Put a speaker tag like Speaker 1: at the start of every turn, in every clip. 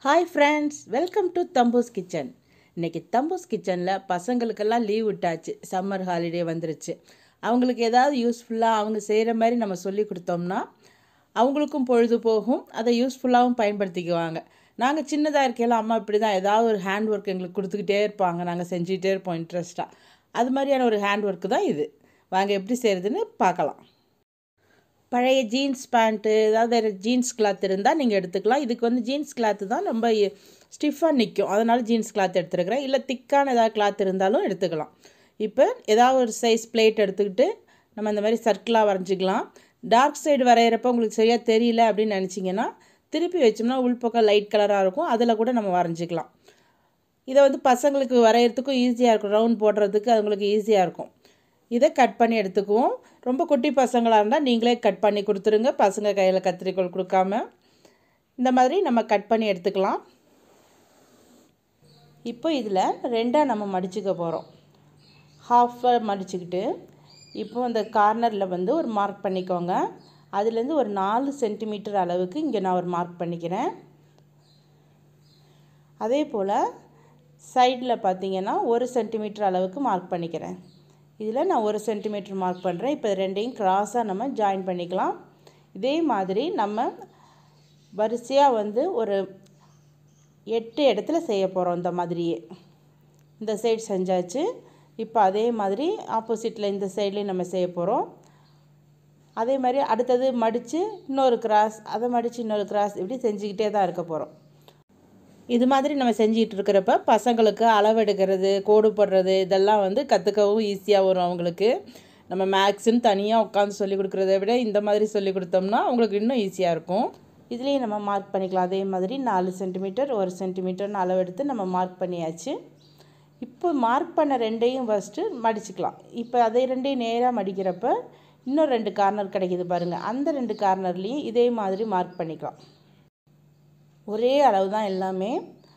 Speaker 1: hi friends welcome to Thamboos kitchen இன்றைக்கி தம்பூஸ் கிச்சனில் பசங்களுக்கெல்லாம் லீவ் விட்டாச்சு சம்மர் ஹாலிடே வந்துருச்சு அவங்களுக்கு ஏதாவது யூஸ்ஃபுல்லாக அவங்க செய்கிற மாதிரி நம்ம சொல்லி கொடுத்தோம்னா அவங்களுக்கும் பொழுது போகும் அதை யூஸ்ஃபுல்லாகவும் பயன்படுத்திக்குவாங்க நாங்கள் சின்னதாக இருக்கையில அம்மா இப்படி தான் ஏதாவது ஒரு ஹேண்ட் ஒர்க் எங்களுக்கு கொடுத்துக்கிட்டே இருப்பாங்க நாங்கள் செஞ்சுக்கிட்டே இருப்போம் இன்ட்ரெஸ்ட்டாக அது மாதிரியான ஒரு ஹேண்ட் ஒர்க்கு தான் இது வாங்க எப்படி செய்கிறதுன்னு பார்க்கலாம் பழைய ஜீன்ஸ் பேண்ட்டு ஏதாவது ஜீன்ஸ் கிளாத் இருந்தால் நீங்கள் எடுத்துக்கலாம் இதுக்கு வந்து ஜீன்ஸ் கிளாத்து தான் ரொம்ப ஸ்டிஃபாக நிற்கும் அதனால் ஜீன்ஸ் கிளாத் எடுத்துருக்கிறேன் இல்லை திக்கான ஏதாவது கிளாத் இருந்தாலும் எடுத்துக்கலாம் இப்போ ஏதாவது ஒரு சைஸ் பிளேட் எடுத்துக்கிட்டு நம்ம இந்த மாதிரி சர்க்கிளாக வரைஞ்சிக்கலாம் டார்க் சைடு வரைகிறப்ப உங்களுக்கு சரியாக தெரியல அப்படின்னு நினச்சிங்கன்னா திருப்பி வச்சோம்னா உள்பக்கம் லைட் கலராக இருக்கும் அதில் கூட நம்ம வரைஞ்சிக்கலாம் இதை வந்து பசங்களுக்கு வரைகிறதுக்கும் ஈஸியாக இருக்கும் ரவுண்ட் போடுறதுக்கு அவங்களுக்கு ஈஸியாக இருக்கும் இதை கட் பண்ணி எடுத்துக்குவோம் ரொம்ப குட்டி பசங்களாக இருந்தால் நீங்களே கட் பண்ணி கொடுத்துருங்க பசங்க கையில் கத்திரிக்கோள் கொடுக்காம இந்த மாதிரி நம்ம கட் பண்ணி எடுத்துக்கலாம் இப்போ இதில் ரெண்டாக நம்ம மடிச்சுக்க போகிறோம் ஹாஃபாக மடிச்சுக்கிட்டு இப்போ இந்த கார்னரில் வந்து ஒரு மார்க் பண்ணிக்கோங்க அதுலேருந்து ஒரு நாலு சென்டிமீட்டர் அளவுக்கு இங்கே நான் ஒரு மார்க் பண்ணிக்கிறேன் அதே போல் சைடில் பார்த்தீங்கன்னா ஒரு சென்டிமீட்டர் அளவுக்கு மார்க் பண்ணிக்கிறேன் இதில் நான் ஒரு சென்டிமீட்டர் மார்க் பண்ணுறேன் இப்போ ரெண்டையும் க்ராஸாக நம்ம ஜாயின் பண்ணிக்கலாம் இதே மாதிரி நம்ம வரிசையாக வந்து ஒரு எட்டு இடத்துல செய்ய போகிறோம் இந்த மாதிரியே இந்த சைடு செஞ்சாச்சு இப்போ அதே மாதிரி ஆப்போசிட்டில் இந்த சைட்லேயும் நம்ம செய்ய போகிறோம் அதே மாதிரி அடுத்தது மடித்து இன்னொரு கிராஸ் அதை மடித்து இன்னொரு கிராஸ் இப்படி செஞ்சுக்கிட்டே தான் இருக்க போகிறோம் இது மாதிரி நம்ம செஞ்சிகிட்டு இருக்கிறப்ப பசங்களுக்கு அளவெடுக்கிறது கோடு போடுறது இதெல்லாம் வந்து கற்றுக்கவும் ஈஸியாக வரும் அவங்களுக்கு நம்ம மேக்ஸுன்னு தனியாக உட்காந்து சொல்லி கொடுக்குறத விட இந்த மாதிரி சொல்லி கொடுத்தோம்னா அவங்களுக்கு இன்னும் ஈஸியாக இருக்கும் இதுலேயும் நம்ம மார்க் பண்ணிக்கலாம் அதே மாதிரி நாலு சென்டிமீட்டர் ஒரு சென்டிமீட்டர்னு அளவெடுத்து நம்ம மார்க் பண்ணியாச்சு இப்போ மார்க் பண்ண ரெண்டையும் ஃபஸ்ட்டு மடிச்சுக்கலாம் இப்போ அதை ரெண்டையும் நேராக மடிக்கிறப்ப இன்னும் ரெண்டு கார்னர் கிடைக்கிது பாருங்கள் அந்த ரெண்டு கார்னர்லேயும் இதே மாதிரி மார்க் பண்ணிக்கலாம் ஒரே அளவு தான் எல்லாமே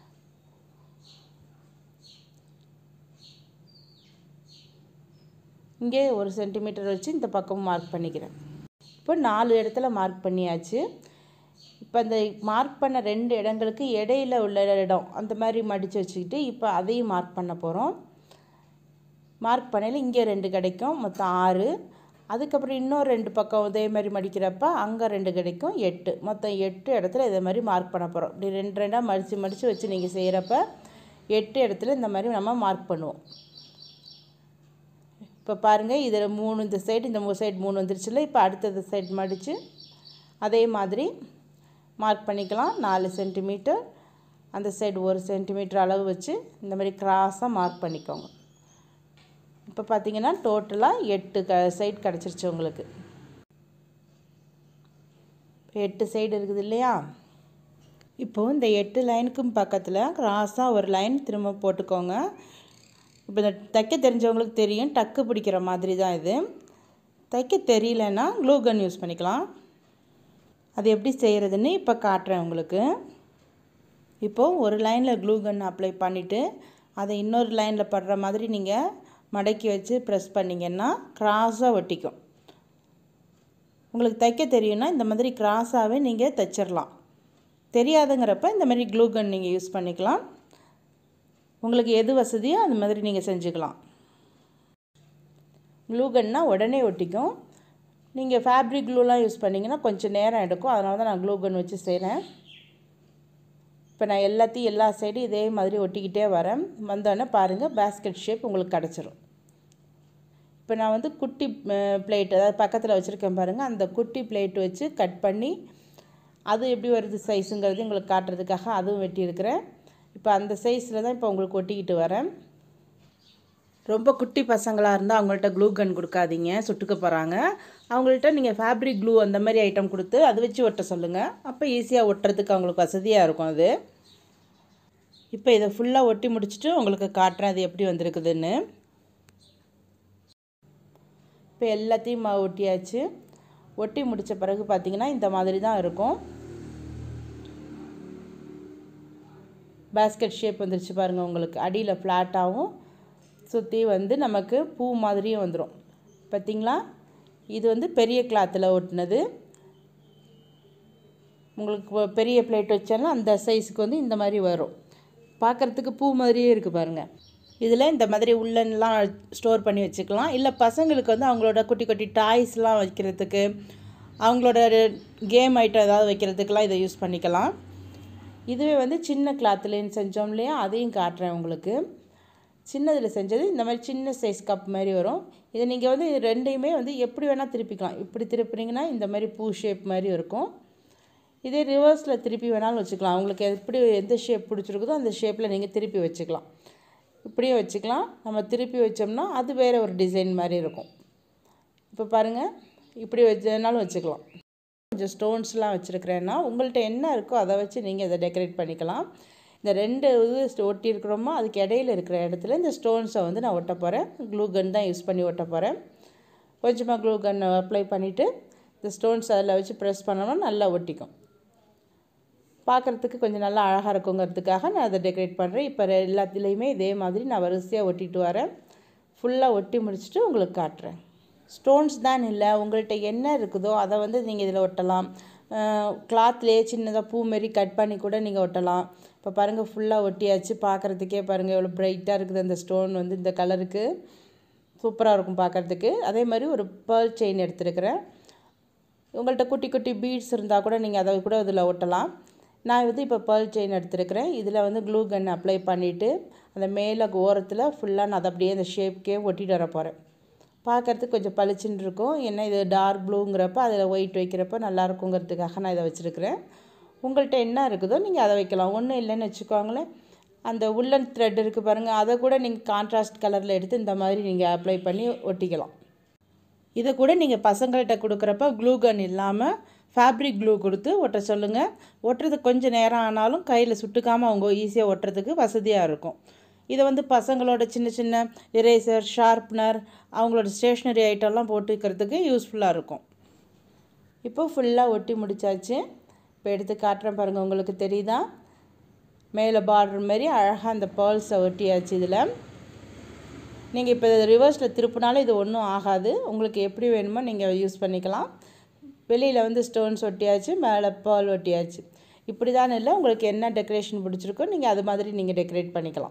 Speaker 1: இங்கே ஒரு சென்டிமீட்டர் வச்சு இந்த பக்கம் மார்க் பண்ணிக்கிறேன் இப்போ நாலு இடத்துல மார்க் பண்ணியாச்சு இப்போ அந்த மார்க் பண்ண ரெண்டு இடங்களுக்கு இடையில உள்ள இடம் அந்த மாதிரி மடித்து வச்சுக்கிட்டு இப்போ அதையும் மார்க் பண்ண போகிறோம் மார்க் பண்ணையில் இங்கே ரெண்டு கிடைக்கும் மொத்தம் ஆறு அதுக்கப்புறம் இன்னொரு ரெண்டு பக்கம் இதே மாதிரி மடிக்கிறப்ப அங்கே ரெண்டு கிடைக்கும் எட்டு மொத்தம் எட்டு இடத்துல இதே மாதிரி மார்க் பண்ண போகிறோம் இப்படி ரெண்டு ரெண்டாக மடித்து மடித்து வச்சு நீங்கள் செய்கிறப்ப எட்டு இடத்துல இந்த மாதிரி நம்ம மார்க் பண்ணுவோம் இப்போ பாருங்கள் இதில் மூணு இந்த சைடு இந்த மூணு சைடு மூணு வந்துருச்சுல இப்போ அடுத்தது சைடு மடித்து அதே மாதிரி மார்க் பண்ணிக்கலாம் நாலு சென்டிமீட்டர் அந்த சைடு ஒரு சென்டிமீட்டர் அளவு வச்சு இந்த மாதிரி கிராஸாக மார்க் பண்ணிக்கோங்க இப்போ பார்த்தீங்கன்னா டோட்டலாக எட்டு க சைடு கிடச்சிருச்சு உங்களுக்கு எட்டு சைடு இருக்குது இல்லையா இப்போது இந்த எட்டு லைனுக்கும் பக்கத்தில் கிராஸாக ஒரு லைன் திரும்ப போட்டுக்கோங்க இப்போ இந்த தைக்க தெரிஞ்சவங்களுக்கு தெரியும் டக்கு பிடிக்கிற மாதிரி தான் இது தைக்க தெரியலன்னா க்ளூ கன் யூஸ் பண்ணிக்கலாம் அது எப்படி செய்கிறதுன்னு இப்போ காட்டுறேன் உங்களுக்கு இப்போது ஒரு லைனில் க்ளூ கன் அப்ளை பண்ணிவிட்டு அதை இன்னொரு லைனில் படுற மாதிரி நீங்கள் மடக்கி வச்சு ப்ரெஸ் பண்ணிங்கன்னா க்ராஸாக ஒட்டிக்கும் உங்களுக்கு தைக்க தெரியும்னா இந்த மாதிரி க்ராஸாகவே நீங்கள் தைச்சிடலாம் தெரியாதுங்கிறப்ப இந்த மாதிரி க்ளூ கன் நீங்கள் யூஸ் பண்ணிக்கலாம் உங்களுக்கு எது வசதியோ அந்த மாதிரி நீங்கள் செஞ்சுக்கலாம் க்ளூ கன்னா உடனே ஒட்டிக்கும் நீங்கள் ஃபேப்ரிக் க்ளூலாம் யூஸ் பண்ணிங்கன்னா கொஞ்சம் நேரம் எடுக்கும் அதனால தான் நான் க்ளூ கன் வச்சு செய்கிறேன் இப்போ நான் எல்லாத்தையும் எல்லா சைடும் இதே மாதிரி ஒட்டிக்கிட்டே வரேன் வந்தோடனே பாருங்கள் பேஸ்கெட் ஷேப் உங்களுக்கு கிடச்சிரும் இப்போ நான் வந்து குட்டி பிளேட் அதாவது பக்கத்தில் வச்சுருக்கேன் பாருங்கள் அந்த குட்டி பிளேட் வச்சு கட் பண்ணி அது எப்படி வருது சைஸுங்கிறது உங்களுக்கு காட்டுறதுக்காக அதுவும் வெட்டியிருக்கிறேன் இப்போ அந்த சைஸில் தான் இப்போ உங்களுக்கு ஒட்டிக்கிட்டு வரேன் ரொம்ப குட்டி பசங்களாக இருந்தால் அவங்கள்ட்ட க்ளூ கன் கொடுக்காதீங்க சுட்டுக்க போகிறாங்க அவங்கள்ட்ட நீங்கள் ஃபேப்ரிக் க்ளூ அந்த மாதிரி ஐட்டம் கொடுத்து அதை வச்சு ஒட்ட சொல்லுங்கள் அப்போ ஈஸியாக ஒட்டுறதுக்கு அவங்களுக்கு வசதியாக இருக்கும் அது இப்போ இதை ஃபுல்லாக ஒட்டி முடிச்சுட்டு உங்களுக்கு காட்டுறேன் அது எப்படி வந்திருக்குதுன்னு இப்போ எல்லாத்தையும் ஒட்டியாச்சு ஒட்டி முடித்த பிறகு பார்த்திங்கன்னா இந்த மாதிரி தான் இருக்கும் பேஸ்கெட் ஷேப் வந்துருச்சு பாருங்கள் உங்களுக்கு அடியில் ஃப்ளாட்டாகவும் சுற்றி வந்து நமக்கு பூ மாதிரியும் வந்துடும் பார்த்திங்களா இது வந்து பெரிய கிளாத்தில் ஒட்டினது உங்களுக்கு இப்போ பெரிய பிளேட் வச்சாலும் அந்த சைஸுக்கு வந்து இந்த மாதிரி வரும் பார்க்குறதுக்கு பூ மாதிரியே இருக்குது பாருங்கள் இதில் இந்த மாதிரி உள்ளன்லாம் ஸ்டோர் பண்ணி வச்சுக்கலாம் இல்லை பசங்களுக்கு வந்து அவங்களோட குட்டி குட்டி டாய்ஸ்லாம் வைக்கிறதுக்கு அவங்களோட கேம் ஐட்டம் ஏதாவது வைக்கிறதுக்கெலாம் இதை யூஸ் பண்ணிக்கலாம் இதுவே வந்து சின்ன கிளாத்துலேன்னு செஞ்சோம் இல்லையா அதையும் காட்டுறேன் உங்களுக்கு சின்னதில் செஞ்சது இந்த மாதிரி சின்ன சைஸ் கப் மாதிரி வரும் இதை நீங்கள் வந்து இது ரெண்டையுமே வந்து எப்படி வேணால் திருப்பிக்கலாம் இப்படி திருப்பினீங்கன்னா இந்த மாதிரி பூ ஷேப் மாதிரி இருக்கும் இதே ரிவர்ஸில் திருப்பி வேணாலும் வச்சுக்கலாம் அவங்களுக்கு எப்படி எந்த ஷேப் பிடிச்சிருக்குதோ அந்த ஷேப்பில் நீங்கள் திருப்பி வச்சுக்கலாம் இப்படியே வச்சுக்கலாம் நம்ம திருப்பி வச்சோம்னா அது வேறு ஒரு டிசைன் மாதிரி இருக்கும் இப்போ பாருங்கள் இப்படி வச்சனாலும் வச்சுக்கலாம் கொஞ்சம் ஸ்டோன்ஸ்லாம் வச்சுருக்கிறேன்னா உங்கள்கிட்ட என்ன இருக்கோ அதை வச்சு நீங்கள் இதை டெக்கரேட் பண்ணிக்கலாம் இந்த ரெண்டு இது ஒட்டி இருக்கிறோமோ அதுக்கு இடையில இருக்கிற இடத்துல இந்த ஸ்டோன்ஸை வந்து நான் ஒட்ட போகிறேன் க்ளூ கன் தான் யூஸ் பண்ணி ஒட்ட போகிறேன் கொஞ்சமாக க்ளூ கன் அப்ளை பண்ணிவிட்டு இந்த ஸ்டோன்ஸ் அதில் வச்சு ப்ரெஸ் பண்ணோம்னா நல்லா ஒட்டிக்கும் பார்க்குறதுக்கு கொஞ்சம் நல்லா அழகாக இருக்குங்கிறதுக்காக நான் அதை டெக்கரேட் பண்ணுறேன் இப்போ எல்லாத்துலேயுமே இதே மாதிரி நான் வரிசையாக ஒட்டிட்டு வரேன் ஃபுல்லாக ஒட்டி முடிச்சுட்டு உங்களுக்கு காட்டுறேன் ஸ்டோன்ஸ் தான் இல்லை உங்கள்கிட்ட என்ன இருக்குதோ அதை வந்து நீங்கள் இதில் ஒட்டலாம் கிளாத்லேயே சின்னதாக பூ மாரி கட் பண்ணி கூட நீங்கள் ஒட்டலாம் இப்போ பாருங்கள் ஃபுல்லாக ஒட்டியாச்சு பார்க்குறதுக்கே பாருங்கள் எவ்வளோ ப்ரைட்டாக இருக்குது அந்த ஸ்டோன் வந்து இந்த கலருக்கு சூப்பராக இருக்கும் பார்க்குறதுக்கு அதே மாதிரி ஒரு பேர்ல் செயின் எடுத்துருக்கிறேன் உங்கள்கிட்ட குட்டி குட்டி பீட்ஸ் இருந்தால் கூட நீங்கள் அதை கூட இதில் ஒட்டலாம் நான் வந்து இப்போ பேர்ல் செயின் எடுத்துருக்கிறேன் இதில் வந்து க்ளூ கன் அப்ளை பண்ணிவிட்டு அந்த மேலே ஓரத்தில் ஃபுல்லாக நான் அதை அப்படியே அந்த ஷேப்க்கே ஒட்டிட்டு வர போகிறேன் பார்க்குறதுக்கு கொஞ்சம் பளிச்சுன்னு இருக்கும் ஏன்னா இது டார்க் ப்ளூங்கிறப்ப அதில் ஒயிட் வைக்கிறப்ப நல்லா இருக்குங்கிறதுக்காக நான் இதை வச்சுருக்கிறேன் உங்கள்கிட்ட என்ன இருக்குதோ நீங்கள் அதை வைக்கலாம் ஒன்றும் இல்லைன்னு வச்சுக்கோங்களேன் அந்த உள்ளன் த்ரெட் இருக்குது பாருங்கள் அதை கூட நீங்கள் கான்ட்ராஸ்ட் கலரில் எடுத்து இந்த மாதிரி நீங்கள் அப்ளை பண்ணி ஒட்டிக்கலாம் இதை கூட நீங்கள் பசங்கள்கிட்ட கொடுக்குறப்ப க்ளூ கன் இல்லாமல் ஃபேப்ரிக் க்ளூ கொடுத்து ஒட்ட சொல்லுங்கள் ஒட்டுறதுக்கு கொஞ்சம் நேரம் ஆனாலும் கையில் சுட்டுக்காமல் அவங்க ஈஸியாக ஒட்டுறதுக்கு வசதியாக இருக்கும் இதை வந்து பசங்களோட சின்ன சின்ன எரேசர் ஷார்ப்னர் அவங்களோட ஸ்டேஷ்னரி ஐட்டம்லாம் போட்டுக்கிறதுக்கு யூஸ்ஃபுல்லாக இருக்கும் இப்போ ஃபுல்லாக ஒட்டி முடித்தாச்சு இப்போ எடுத்து காட்டுறேன் பாருங்கள் உங்களுக்கு தெரியுதா மேலே பார்டர் மாதிரி அழகாக அந்த பேர்ல்ஸை ஒட்டியாச்சு இதில் நீங்கள் இப்போ ரிவர்ஸில் திருப்பினாலும் இது ஒன்றும் ஆகாது உங்களுக்கு எப்படி வேணுமோ நீங்கள் யூஸ் பண்ணிக்கலாம் வெளியில் வந்து ஸ்டோன்ஸ் ஒட்டியாச்சு மேலே பேர்ல் ஒட்டியாச்சு இப்படி தான் இல்லை உங்களுக்கு என்ன டெக்கரேஷன் பிடிச்சிருக்கோ நீங்கள் அது மாதிரி நீங்கள் டெக்கரேட் பண்ணிக்கலாம்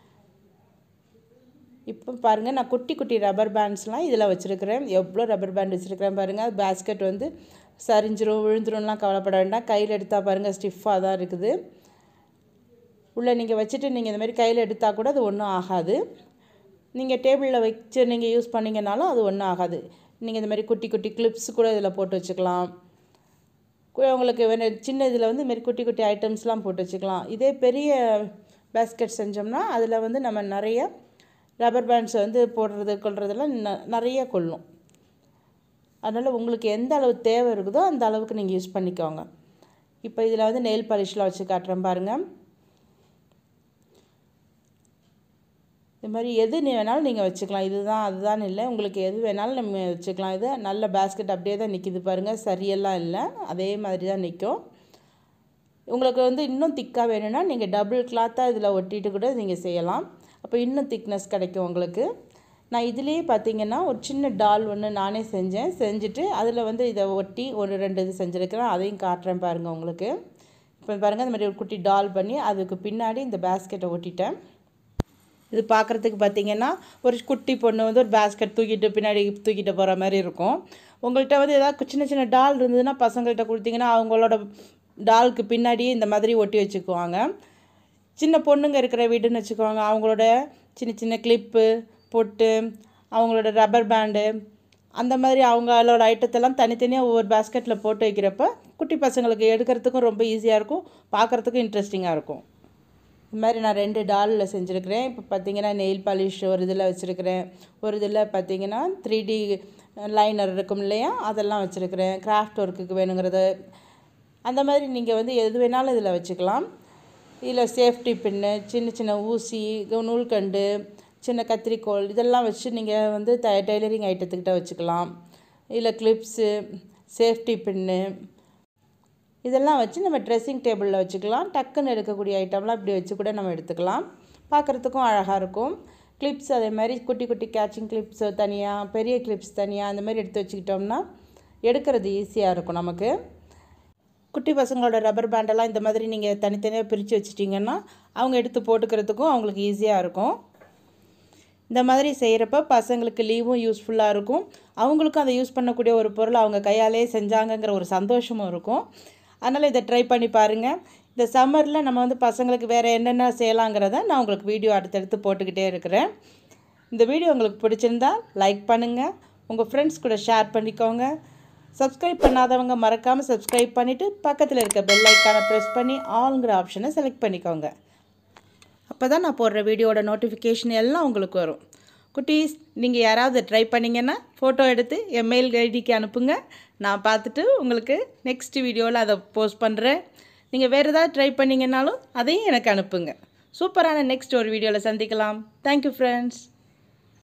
Speaker 1: இப்போ பாருங்கள் நான் குட்டி குட்டி ரப்பர் பேண்ட்ஸ்லாம் இதில் வச்சுருக்கிறேன் எவ்வளோ ரப்பர் பேண்ட் வச்சுருக்கிறேன் பாருங்கள் பேஸ்கெட் வந்து சரிஞ்சிரும் விழுந்துரும்லாம் கவலைப்பட வேண்டாம் கையில் எடுத்தால் பாருங்கள் ஸ்டிஃபாக தான் இருக்குது உள்ளே நீங்கள் வச்சுட்டு நீங்கள் இந்த மாதிரி கையில் எடுத்தால் கூட அது ஒன்றும் ஆகாது நீங்கள் டேபிளில் வச்சு நீங்கள் யூஸ் பண்ணிங்கனாலும் அது ஒன்றும் ஆகாது நீங்கள் இந்த மாதிரி குட்டி குட்டி கிளிப்ஸ் கூட இதில் போட்டு வச்சுக்கலாம் உங்களுக்கு வேணும் சின்ன இதில் வந்து இதுமாரி குட்டி குட்டி ஐட்டம்ஸ்லாம் போட்டு வச்சுக்கலாம் இதே பெரிய பேஸ்கெட் செஞ்சோம்னா அதில் வந்து நம்ம நிறைய ரப்பர் பேண்ட்ஸ் வந்து போடுறது கொள்றதெல்லாம் ந நிறைய கொள்ளும் அதனால் உங்களுக்கு எந்த அளவு தேவை இருக்குதோ அந்த அளவுக்கு நீங்கள் யூஸ் பண்ணிக்கோங்க இப்போ இதில் வந்து நெயில் பாலிஷ்லாம் வச்சு காட்டுறேன் பாருங்கள் இது மாதிரி எது நீ வேணாலும் நீங்கள் வச்சுக்கலாம் இதுதான் அதுதான் இல்லை உங்களுக்கு எது வேணாலும் நம்ம வச்சுக்கலாம் இது நல்ல பேஸ்கெட் அப்படியே தான் நிற்கிது பாருங்கள் சரியெல்லாம் இல்லை அதே மாதிரி தான் நிற்கும் உங்களுக்கு வந்து இன்னும் திக்காக வேணும்னா நீங்கள் டபுள் கிளாத்தாக இதில் ஒட்டிட்டு கூட நீங்கள் செய்யலாம் அப்போ இன்னும் திக்னஸ் கிடைக்கும் உங்களுக்கு நான் இதுலேயே பார்த்தீங்கன்னா ஒரு சின்ன டால் ஒன்று நானே செஞ்சேன் செஞ்சுட்டு அதில் வந்து இதை ஒட்டி ஒரு ரெண்டு இது செஞ்சுருக்கிறேன் அதையும் காட்டுறேன் பாருங்கள் உங்களுக்கு இப்போ பாருங்கள் இந்த மாதிரி ஒரு குட்டி டால் பண்ணி அதுக்கு பின்னாடி இந்த பேஸ்கெட்டை ஒட்டிட்டேன் இது பார்க்குறதுக்கு பார்த்தீங்கன்னா ஒரு குட்டி பொண்ணு வந்து ஒரு பேஸ்கெட் தூக்கிட்டு பின்னாடி தூக்கிட்டு போகிற மாதிரி இருக்கும் உங்கள்கிட்ட வந்து ஏதாவது சின்ன சின்ன டால் இருந்ததுன்னா பசங்கள்கிட்ட கொடுத்தீங்கன்னா அவங்களோட டாலுக்கு பின்னாடியே இந்த மாதிரி ஒட்டி வச்சுக்குவாங்க சின்ன பொண்ணுங்க இருக்கிற வீடுன்னு வச்சுக்குவாங்க அவங்களோட சின்ன சின்ன கிளிப்பு பொட்டு அவங்களோட ரப்பர் பேண்டு அந்த மாதிரி அவங்களோட ஐட்டத்தெல்லாம் தனித்தனியாக ஒவ்வொரு பேஸ்கெட்டில் போட்டு வைக்கிறப்ப குட்டி பசங்களுக்கு எடுக்கிறதுக்கும் ரொம்ப ஈஸியாக இருக்கும் பார்க்குறதுக்கும் இன்ட்ரெஸ்டிங்காக இருக்கும் இது மாதிரி நான் ரெண்டு டாலில் செஞ்சுருக்கிறேன் இப்போ பார்த்தீங்கன்னா நெயில் பாலிஷ் ஒரு இதில் வச்சுருக்கிறேன் ஒரு இதில் பார்த்தீங்கன்னா த்ரீ டி லைனர் இருக்கும் இல்லையா அதெல்லாம் வச்சுருக்கிறேன் கிராஃப்ட் ஒர்க்குக்கு வேணுங்கிறது அந்த மாதிரி நீங்கள் வந்து எது வேணாலும் இதில் வச்சுக்கலாம் இதில் சேஃப்டி பின்னு சின்ன சின்ன ஊசி நூல்கண்டு சின்ன கத்திரிக்கோல் இதெல்லாம் வச்சு நீங்கள் வந்து ட டெய்லரிங் ஐட்டத்துக்கிட்ட வச்சுக்கலாம் இல்லை கிளிப்ஸு சேஃப்டி பின்னு இதெல்லாம் வச்சு நம்ம ட்ரெஸ்ஸிங் டேபிளில் வச்சுக்கலாம் டக்குன்னு எடுக்கக்கூடிய ஐட்டம்லாம் இப்படி வச்சு கூட நம்ம எடுத்துக்கலாம் பார்க்குறதுக்கும் அழகாக இருக்கும் கிளிப்ஸ் அதே மாதிரி குட்டி குட்டி கேச்சிங் கிளிப்ஸ் தனியாக பெரிய கிளிப்ஸ் தனியாக அந்த மாதிரி எடுத்து வச்சுக்கிட்டோம்னா எடுக்கிறது ஈஸியாக இருக்கும் நமக்கு குட்டி பசங்களோட ரப்பர் பேண்டெல்லாம் இந்த மாதிரி நீங்கள் தனித்தனியாக பிரித்து வச்சிட்டிங்கன்னா அவங்க எடுத்து போட்டுக்கிறதுக்கும் அவங்களுக்கு ஈஸியாக இருக்கும் இந்த மாதிரி செய்கிறப்ப பசங்களுக்கு லீவும் யூஸ்ஃபுல்லாக இருக்கும் அவங்களுக்கும் அதை யூஸ் பண்ணக்கூடிய ஒரு பொருள் அவங்க கையாலே செஞ்சாங்கங்கிற ஒரு சந்தோஷமும் இருக்கும் அதனால் இதை ட்ரை பண்ணி பாருங்கள் இந்த சம்மரில் நம்ம வந்து பசங்களுக்கு வேறு என்னென்ன செய்யலாங்கிறத நான் உங்களுக்கு வீடியோ அடுத்தடுத்து போட்டுக்கிட்டே இருக்கிறேன் இந்த வீடியோ உங்களுக்கு பிடிச்சிருந்தா லைக் பண்ணுங்கள் உங்கள் ஃப்ரெண்ட்ஸ் கூட ஷேர் பண்ணிக்கோங்க சப்ஸ்கிரைப் பண்ணாதவங்க மறக்காமல் சப்ஸ்கிரைப் பண்ணிவிட்டு பக்கத்தில் இருக்க பெல் ஐக்கானை ப்ரெஸ் பண்ணி ஆளுங்கிற ஆப்ஷனை செலக்ட் பண்ணிக்கோங்க அப்போ தான் நான் போடுற வீடியோட நோட்டிஃபிகேஷன் எல்லாம் உங்களுக்கு வரும் குட்டீஸ் நீங்கள் யாராவது ட்ரை பண்ணிங்கன்னா ஃபோட்டோ எடுத்து என் மெயில் ஐடிக்கு அனுப்புங்க நான் பார்த்துட்டு உங்களுக்கு நெக்ஸ்ட் வீடியோவில் அதை போஸ்ட் பண்ணுறேன் நீங்கள் வேறு ஏதாவது ட்ரை பண்ணிங்கன்னாலும் அதையும் எனக்கு அனுப்புங்க சூப்பரான நெக்ஸ்ட் ஒரு வீடியோவில் சந்திக்கலாம் தேங்க்யூ ஃப்ரெண்ட்ஸ்